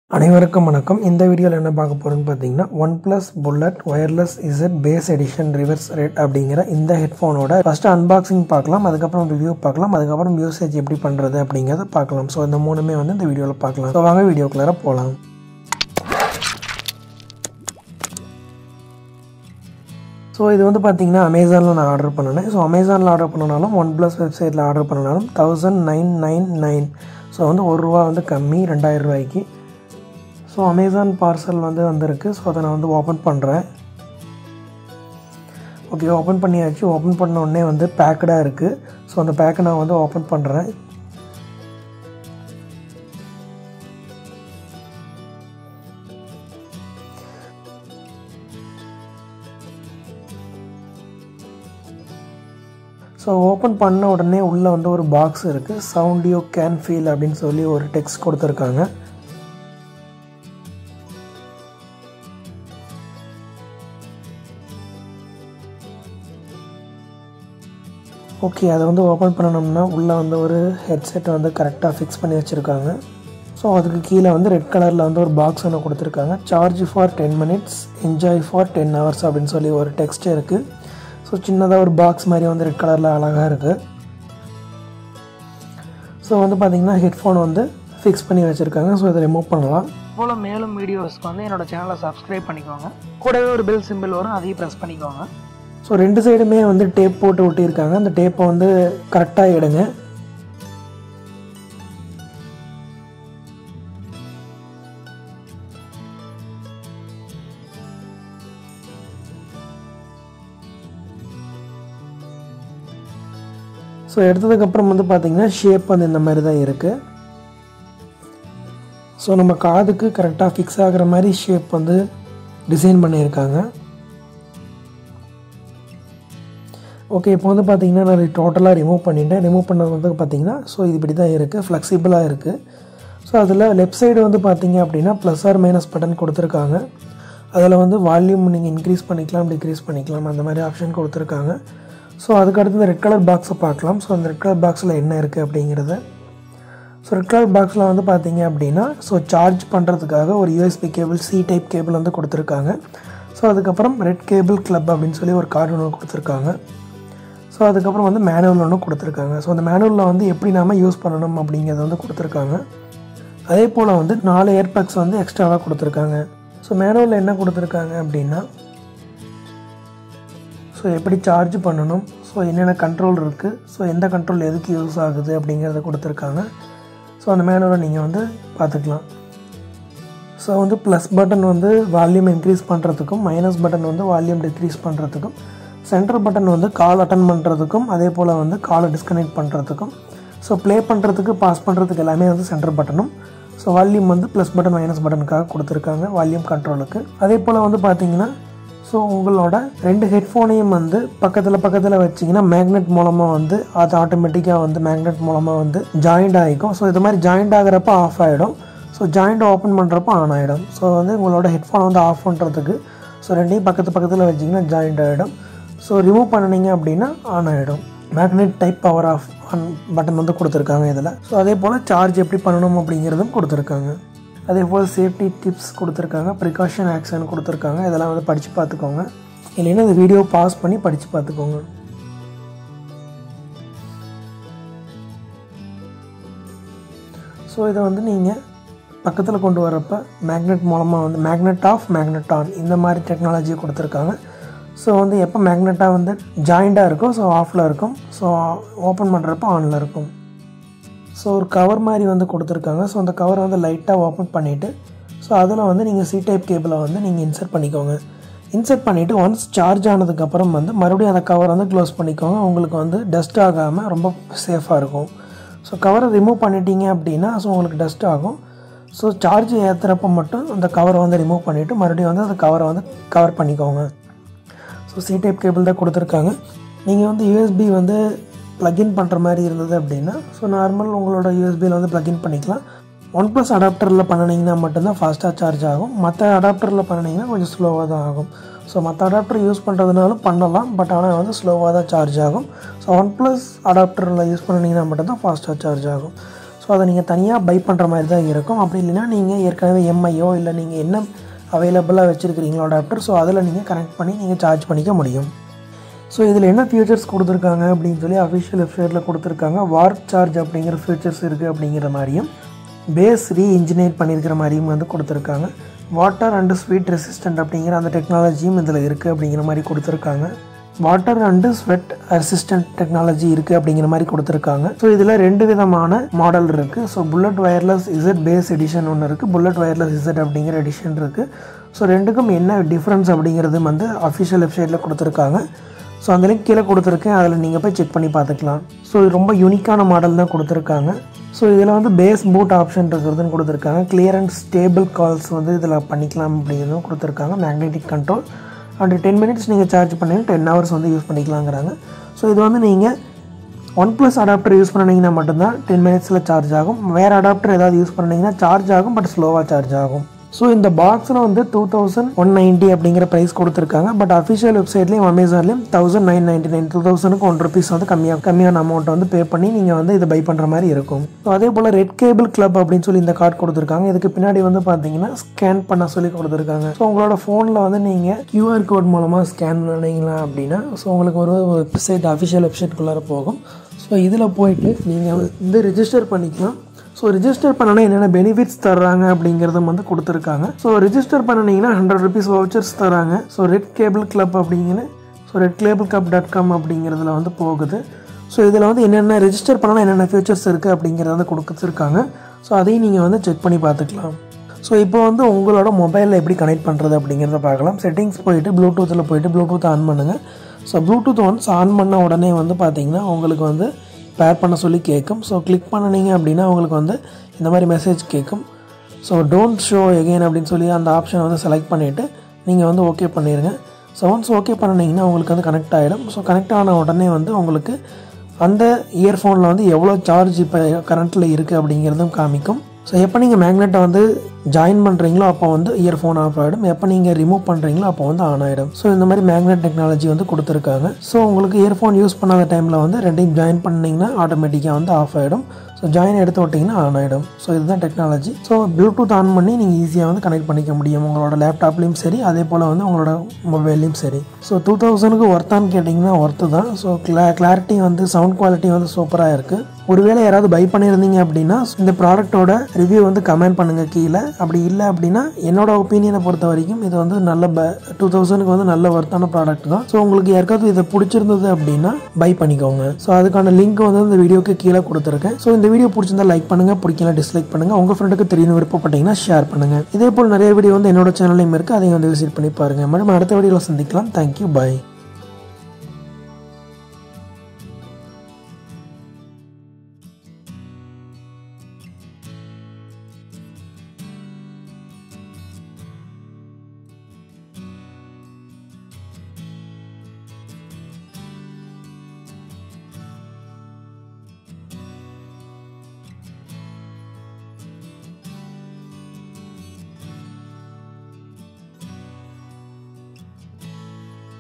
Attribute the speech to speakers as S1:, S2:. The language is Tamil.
S1: அனைவருக்கும் வணக்கம் இந்த வீடியோவில் என்ன பார்க்க போகிறோன்னு பார்த்தீங்கன்னா OnePlus bullet wireless Z bass edition reverb red அப்படிங்கிற இந்த ஹெட்ஃபோனோட ஃபஸ்ட்டு அன்பாக்சிங் பார்க்கலாம் அதுக்கப்புறம் ரிவ்யூ பார்க்கலாம் அதுக்கப்புறம் யூசேஜ் எப்படி பண்ணுறது அப்படிங்கிறத பார்க்கலாம் ஸோ இந்த மூணுமே வந்து இந்த வீடியோவில் பார்க்கலாம் ஸோ வாங்க வீடியோக்குள்ளார போகலாம் ஸோ இது வந்து பார்த்தீங்கன்னா அமேசானில் நான் ஆர்டர் பண்ணினேன் ஸோ அமேசானில் ஆர்டர் பண்ணனாலும் ஒன் ப்ளஸ் வெப்சைட்டில் ஆர்டர் பண்ணனாலும் thousand nine nine nine so வந்து ஒரு ரூபா வந்து கம்மி ரெண்டாயிரம் ரூபாய்க்கு ஸோ அமேசான் பார்சல் வந்து வந்திருக்கு ஸோ அதை நான் வந்து ஓப்பன் பண்ணுறேன் ஓகே ஓப்பன் பண்ணியாச்சு ஓப்பன் பண்ண உடனே வந்து பேக்கடாக இருக்குது ஸோ அந்த பேக்கை நான் வந்து ஓப்பன் பண்ணுறேன் ஸோ ஓப்பன் பண்ண உடனே உள்ளே வந்து ஒரு பாக்ஸ் இருக்குது சவுண்ட் யூ கேன் ஃபீல் அப்படின்னு சொல்லி ஒரு டெக்ஸ்ட் கொடுத்துருக்காங்க ஓகே அதை வந்து ஓப்பன் பண்ணணும்னா உள்ளே வந்து ஒரு ஹெட்செட் வந்து கரெக்டாக ஃபிக்ஸ் பண்ணி வச்சுருக்காங்க ஸோ அதுக்கு கீழே வந்து ரெட் கலரில் வந்து ஒரு பாக்ஸ் ஒன்று கொடுத்துருக்காங்க charge for ten minutes enjoy for ten hours அப்படின்னு சொல்லி ஒரு டெக்ஸ்ட் இருக்குது ஸோ சின்னதாக ஒரு பாக்ஸ் மாதிரி வந்து ரெட் கலரில் அழகாக இருக்குது ஸோ வந்து பார்த்திங்கன்னா ஹெட்ஃபோன் வந்து ஃபிக்ஸ் பண்ணி வச்சுருக்காங்க ஸோ இதை ரிமூவ் பண்ணலாம்
S2: போல் மேலும் வீடியோஸ்க்கு வந்து என்னோட சேனலை சப்ஸ்கிரைப் பண்ணிக்கோங்க கூடவே ஒரு பெல் சிம்பிள் வரும் அதையும் ப்ரெஸ் பண்ணிக்கோங்க
S1: ஸோ ரெண்டு சைடுமே வந்து டேப் போட்டு ஒட்டியிருக்காங்க அந்த டேப்பை வந்து கரெக்டாக எடுங்க ஸோ எடுத்ததுக்கப்புறம் வந்து பார்த்திங்கன்னா ஷேப் வந்து இந்த மாதிரி தான் இருக்குது ஸோ நம்ம காதுக்கு கரெக்டாக ஃபிக்ஸ் ஆகிற மாதிரி ஷேப் வந்து டிசைன் பண்ணியிருக்காங்க ஓகே இப்போ வந்து பார்த்தீங்கன்னா நான் டோட்டலாக ரிமூவ் பண்ணிட்டேன் ரிமூவ் பண்ணது வந்து பார்த்தீங்கன்னா ஸோ இது இப்படி தான் இருக்குது ஃப்ளெக்சிபிளாக இருக்குது ஸோ அதில் லெஃப்ட் சைடு வந்து பார்த்தீங்க அப்படின்னா ப்ளஸ் ஆர் மைனஸ் பட்டன் கொடுத்துருக்காங்க அதில் வந்து வால்யூம் நீங்கள் இன்க்ரீஸ் பண்ணிக்கலாம் டிக்ரீஸ் பண்ணிக்கலாம் அந்த மாதிரி ஆப்ஷன் கொடுத்துருக்காங்க ஸோ அதுக்கடுத்து இந்த ரெட் கலர் பாக்ஸை பார்க்கலாம் ஸோ அந்த ரெட் கலர் பாக்ஸில் என்ன இருக்குது அப்படிங்கிறத ஸோ ரெட் கலர் பாக்ஸில் வந்து பார்த்தீங்க அப்படின்னா ஸோ சார்ஜ் பண்ணுறதுக்காக ஒரு USB cable C type cable வந்து கொடுத்துருக்காங்க ஸோ அதுக்கப்புறம் ரெட் கேபிள் கிளப் அப்படின்னு சொல்லி ஒரு கார்டு ஒன்று கொடுத்துருக்காங்க ஸோ அதுக்கப்புறம் வந்து மேனுவல் ஒன்று கொடுத்துருக்காங்க ஸோ அந்த மேனுவலில் வந்து எப்படி நாம் யூஸ் பண்ணணும் அப்படிங்கிறத வந்து கொடுத்துருக்காங்க அதே போல் வந்து நாலு ஏர்பேக்ஸ் வந்து எக்ஸ்ட்ராவாக கொடுத்துருக்காங்க ஸோ மேனுவலில் என்ன கொடுத்துருக்காங்க அப்படின்னா ஸோ எப்படி சார்ஜ் பண்ணணும் ஸோ என்னென்ன கண்ட்ரோல் இருக்குது ஸோ எந்த கண்ட்ரோல் எதுக்கு யூஸ் ஆகுது அப்படிங்கிறத கொடுத்துருக்காங்க ஸோ அந்த மேனுவலை நீங்கள் வந்து பார்த்துக்கலாம் ஸோ வந்து ப்ளஸ் பட்டன் வந்து வால்யூம் இன்க்ரீஸ் பண்ணுறதுக்கும் மைனஸ் பட்டன் வந்து வால்யூம் டிக்ரீஸ் பண்ணுறதுக்கும் சென்டர் பட்டன் வந்து கால் அட்டன் பண்ணுறதுக்கும் அதே போல் வந்து காலை டிஸ்கனெக்ட் பண்ணுறதுக்கும் ஸோ ப்ளே பண்ணுறதுக்கு பாஸ் பண்ணுறதுக்கு எல்லாமே வந்து சென்டர் பட்டனும் ஸோ வால்யூம் வந்து ப்ளஸ் பட்டன் மைனஸ் பட்டனுக்காக கொடுத்துருக்காங்க வால்யூம் கண்ட்ரோலுக்கு அதே போல் வந்து பார்த்தீங்கன்னா ஸோ உங்களோட ரெண்டு ஹெட்ஃபோனையும் வந்து பக்கத்தில் பக்கத்தில் வச்சிங்கன்னா மேக்னெட் மூலமாக வந்து அது ஆட்டோமேட்டிக்காக வந்து மேக்னெட் மூலமாக வந்து ஜாயிண்ட் ஆகிக்கும் ஸோ இது மாதிரி ஜாயிண்ட் ஆகிறப்ப ஆஃப் ஆகிடும் ஸோ ஜாயிண்ட் ஓப்பன் பண்ணுறப்ப ஆன் ஆகிடும் ஸோ வந்து உங்களோட ஹெட்ஃபோனை வந்து ஆஃப் பண்ணுறதுக்கு ஸோ ரெண்டையும் பக்கத்து பக்கத்தில் வச்சிங்கன்னா ஜாயிண்ட் ஆகிடும் ஸோ ரிமூவ் பண்ணினீங்க அப்படின்னா ஆன் ஆகிடும் magnet type power off on button வந்து கொடுத்துருக்காங்க இதில் ஸோ அதே போல் சார்ஜ் எப்படி பண்ணணும் அப்படிங்கிறதும் கொடுத்துருக்காங்க அதே போல் சேஃப்டி டிப்ஸ் கொடுத்துருக்காங்க ப்ரிகாஷன் ஆக்ஷன் கொடுத்துருக்காங்க இதெல்லாம் வந்து படித்து பார்த்துக்கோங்க இல்லைன்னா இந்த வீடியோ பாஸ் பண்ணி படித்து பார்த்துக்கோங்க ஸோ இதை வந்து நீங்கள் பக்கத்தில் கொண்டு வரப்போ மேக்னெட் மூலமாக வந்து மேக்னெட் ஆஃப் மேக்னெட் ஆன் இந்த மாதிரி டெக்னாலஜி கொடுத்துருக்காங்க ஸோ வந்து எப்போ மேக்னெட்டாக வந்து ஜாயிண்டாக இருக்கும் ஸோ ஆஃபில் இருக்கும் ஸோ ஓப்பன் பண்ணுறப்போ ஆனில் இருக்கும் ஸோ ஒரு கவர் மாதிரி வந்து கொடுத்துருக்காங்க ஸோ அந்த கவரை வந்து லைட்டாக ஓப்பன் பண்ணிவிட்டு ஸோ அதில் வந்து நீங்கள் சி டைப் கேபிளை வந்து நீங்கள் இன்சர்ட் பண்ணிக்கோங்க இன்சர்ட் பண்ணிவிட்டு ஒன்ஸ் சார்ஜ் ஆனதுக்கப்புறம் வந்து மறுபடியும் அந்த கவர் வந்து க்ளோஸ் பண்ணிக்கோங்க உங்களுக்கு வந்து டஸ்ட் ஆகாமல் ரொம்ப சேஃபாக இருக்கும் ஸோ கவரை ரிமூவ் பண்ணிட்டீங்க அப்படின்னா ஸோ உங்களுக்கு டஸ்ட் ஆகும் ஸோ சார்ஜ் ஏற்றுறப்ப மட்டும் அந்த கவரை வந்து ரிமூவ் பண்ணிவிட்டு மறுபடியும் வந்து அந்த கவரை வந்து கவர் பண்ணிக்கோங்க ஸோ சி டைப் கேபிள் தான் கொடுத்துருக்காங்க நீங்கள் வந்து யூஎஸ்பி வந்து ப்ளக்இன் பண்ணுற மாதிரி இருந்தது அப்படின்னா ஸோ நார்மல் உங்களோட யூஎஸ்பியில் வந்து ப்ளக்இன் பண்ணிக்கலாம் ஒன் ப்ளஸ் அடாப்டரில் பண்ணினீங்கன்னா மட்டும்தான் ஃபாஸ்ட்டாக சார்ஜ் ஆகும் மற்ற அடாப்டரில் பண்ணினீங்கன்னா கொஞ்சம் ஸ்லோவாக தான் ஆகும் ஸோ மற்ற அடாப்டர் யூஸ் பண்ணுறதுனாலும் பண்ணலாம் பட் ஆனால் வந்து ஸ்லோவாக தான் சார்ஜ் ஆகும் ஸோ ஒன் ப்ளஸ் அடாப்டரில் யூஸ் பண்ணினீங்கன்னா மட்டும்தான் ஃபாஸ்ட்டாக சார்ஜ் ஆகும் ஸோ அதை நீங்கள் தனியாக பை பண்ணுற மாதிரி தான் இருக்கும் அப்படி இல்லைன்னா நீங்கள் ஏற்கனவே எம்ஐயோ இல்லை நீங்கள் என்ன அவைலபிளாக வச்சுருக்கிறீங்களோ அடாப்டர் ஸோ அதில் நீங்கள் கனெக்ட் பண்ணி நீங்கள் சார்ஜ் பண்ணிக்க முடியும் ஸோ இதில் என்ன ஃபியூச்சர்ஸ் கொடுத்துருக்காங்க அப்படின்னு சொல்லி அஃபிஷியல் வெப்சைட்டில் கொடுத்துருக்காங்க வார்ப் சார்ஜ் அப்படிங்கிற ஃபியூச்சர்ஸ் இருக்குது அப்படிங்கிற மாதிரியும் பேஸ் ரீ இன்ஜினியர் பண்ணியிருக்கிற மாதிரியும் வந்து கொடுத்துருக்காங்க வாட்டர் அண்டு ஸ்வீட் ரெசிஸ்டன்ட் அப்படிங்கிற அந்த டெக்னாலஜியும் இதில் இருக்குது அப்படிங்கிற மாதிரி கொடுத்துருக்காங்க water and sweat resistant technology இருக்குது அப்படிங்கிற மாதிரி கொடுத்துருக்காங்க ஸோ இதில் ரெண்டு விதமான மாடல் இருக்குது so bullet wireless Z bass edition ஒன்று இருக்குது புல்லட் வயர்லெஸ் இசட் அப்படிங்கிற எடிஷன் இருக்குது ஸோ ரெண்டுக்கும் என்ன டிஃப்ரென்ஸ் அப்படிங்கிறது வந்து அஃபிஷியல் வெப்சைட்டில் கொடுத்துருக்காங்க ஸோ அந்த லிங்க் கீழே கொடுத்துருக்கேன் அதில் நீங்கள் போய் செக் பண்ணி பார்த்துக்கலாம் ஸோ இது ரொம்ப யூனிக்கான மாடல் தான் கொடுத்துருக்காங்க ஸோ இதில் வந்து பேஸ் பூட் ஆப்ஷன் இருக்கிறதுன்னு கொடுத்துருக்காங்க கிளியர் அண்ட் ஸ்டேபிள் கால்ஸ் வந்து இதில் பண்ணிக்கலாம் அப்படிங்கிறதும் கொடுத்துருக்காங்க magnetic control and ten minutes நீங்கள் சார்ஜ் பண்ணி டென் ஹவர்ஸ் வந்து யூஸ் பண்ணிக்கலாங்கிறாங்க ஸோ இது வந்து நீங்கள் ஒன் ப்ளஸ் அடாப்டர் யூஸ் பண்ணிங்கன்னா மட்டும்தான் டென் மினிட்ஸில் சார்ஜ் ஆகும் வேறு அடாப்டர் ஏதாவது யூஸ் பண்ணிங்கன்னா சார்ஜ் ஆகும் பட் ஸ்லோவாக சார்ஜ் ஆகும் ஸோ இந்த பாக்ஸில் வந்து டூ தௌசண்ட் ஒன் நைன்ட்டி அப்படிங்கிற ப்ரைஸ் கொடுத்துருக்காங்க பட் அஃபிஷியல் வெப்சைட்லேயும் அமேசான்லேயும் thousand nine ninety nine two தௌசண்ட்க்கு ஒன் ருபீஸ் வந்து கம்மியாக கம்மியான அமௌண்ட் வந்து பே பண்ணி நீங்கள் வந்து இதை பை பண்ணுற மாதிரி இருக்கும் ஸோ அதே போல் ரெட் கேபிள் கிளப் அப்படின்னு சொல்லி இந்த கார்டு கொடுத்துருக்காங்க இதுக்கு பின்னாடி வந்து பார்த்தீங்கன்னா ஸ்கேன் பண்ண சொல்லி கொடுத்துருக்காங்க ஸோ உங்களோட ஃபோனில் வந்து நீங்கள் கியூஆர் கோட் மூலமாக ஸ்கேன் பண்ணீங்களா அப்படின்னா ஸோ உங்களுக்கு ஒரு வெப்சைட் அஃபிஷியல் வெப்சைட்குள்ளார போகும் ஸோ இதில் போயிட்டு நீங்கள் வந்து ரெஜிஸ்டர் பண்ணிக்கலாம் ஸோ ரிஜிஸ்டர் பண்ணனா என்னென்ன பெனிஃபிட்ஸ் தர்றாங்க அப்படிங்கிறதும் வந்து கொடுத்துருக்காங்க ஸோ ரிஜிஸ்டர் பண்ணினீங்கன்னா ஹண்ட்ரட் ருபீஸ் வவுச்சர்ஸ் தராங்க ஸோ ரெட் கேபிள் கிளப் அப்படிங்கிற so red cable club dot com அப்படிங்கிறதுல வந்து போகுது ஸோ இதில் வந்து என்னென்ன ரெஜிஸ்டர் பண்ணனா என்னென்ன ஃபியூச்சர்ஸ் இருக்குது அப்படிங்கிறத வந்து கொடுத்துருக்காங்க ஸோ அதையும் நீங்கள் வந்து செக் பண்ணி பார்த்துக்கலாம் ஸோ இப்போ வந்து உங்களோட மொபைலில் எப்படி கனெக்ட் பண்ணுறது அப்படிங்கிறத பார்க்கலாம் செட்டிங்ஸ் போயிட்டு ப்ளூடூத்தில் போயிட்டு ப்ளூடூத் ஆன் பண்ணுங்கள் ஸோ ப்ளூடூத் வந்து ஆன் பண்ண உடனே வந்து பார்த்தீங்கன்னா உங்களுக்கு வந்து பேர் பண்ண சொல்லி கேட்கும் ஸோ கிளிக் பண்ணினீங்க அப்படின்னா உங்களுக்கு வந்து இந்த மாதிரி மெசேஜ் கேட்கும் ஸோ டோன்ட் ஷோ எகெயின் அப்படின்னு சொல்லி அந்த ஆப்ஷனை வந்து செலக்ட் பண்ணிவிட்டு நீங்கள் வந்து ஓகே பண்ணிடுங்க ஸோ ஒன்ஸ் ஓகே பண்ணினீங்கன்னா உங்களுக்கு வந்து கனெக்ட் ஆகிடும் ஸோ கனெக்ட் ஆன உடனே வந்து உங்களுக்கு அந்த இயர்ஃபோனில் வந்து எவ்வளோ சார்ஜ் இப்போ கரண்ட்டில் இருக்குது அப்படிங்கிறதும் காமிக்கும் ஸோ எப்போ நீங்கள் மேக்னெட்டை வந்து ஜாயின் பண்ணுறீங்களோ அப்போ வந்து இயர்ஃபோன் ஆஃப் ஆகிடும் எப்போ நீங்கள் ரிமூவ் பண்ணுறீங்களோ அப்போ வந்து ஆன் ஆகிடும் ஸோ இந்த மாதிரி மேக்னெட் டெக்னாலஜி வந்து கொடுத்துருக்காங்க ஸோ உங்களுக்கு இயர்ஃபோன் யூஸ் பண்ணாத டைமில் வந்து ரெண்டையும் ஜாயின் பண்ணிங்கன்னா ஆட்டோமேட்டிக்காக வந்து ஆஃப் ஆகிடும் ஸோ ஜாயின் எடுத்து விட்டிங்கன்னா ஆன் ஆகிடும் ஸோ இதுதான் டெக்னாலஜி ஸோ ப்ளூடூத் ஆன் பண்ணி நீங்கள் ஈஸியாக வந்து கனெக்ட் பண்ணிக்க முடியும் உங்களோட லேப்டாப்லேயும் சரி அதே போல் வந்து உங்களோட மொபைல்லையும் சரி ஸோ டூ தௌசண்ட்க்கு ஒர்த்தான்னு கேட்டிங்கன்னா ஒர்த்து தான் ஸோ கிளா கிளாரிட்டி வந்து சவுண்ட் குவாலிட்டி வந்து சூப்பராக இருக்குது ஒருவேளை யாராவது பை பண்ணியிருந்தீங்க அப்படின்னா இந்த ப்ராடக்ட்டோட ரிவ்யூ வந்து கமெண்ட் பண்ணுங்கள் கீழே அப்படி இல்லை அப்படின்னா என்னோட ஒப்பீனியனை பொறுத்த வரைக்கும் இது வந்து நல்ல ப டூ தௌசண்ட்க்கு வந்து நல்ல ஒர்த்தான ப்ராடக்ட் தான் ஸோ உங்களுக்கு யாருக்காவது இதை பிடிச்சிருந்தது அப்படின்னா பை பண்ணிக்கோங்க ஸோ அதுக்கான லிங்க் வந்து இந்த வீடியோக்கு கீழே கொடுத்துருக்கேன் ஸோ இந்த வீடியோ பிடிச்சிருந்தா லைக் பண்ணுங்கள் பிடிக்கல டிஸ்லைக் பண்ணுங்கள் உங்கள் ஃப்ரெண்டுக்கு தெரியணும் விருப்பப்பட்டீங்கன்னா ஷேர் பண்ணுங்கள் இதே போல் நிறைய வீடியோ வந்து என்னோட சேனல்லையும் இருக்குது அதையும் வந்து விசிட் பண்ணி பாருங்கள் மேடம் அடுத்த வீடியோவில் சந்திக்கலாம் தேங்க்யூ பை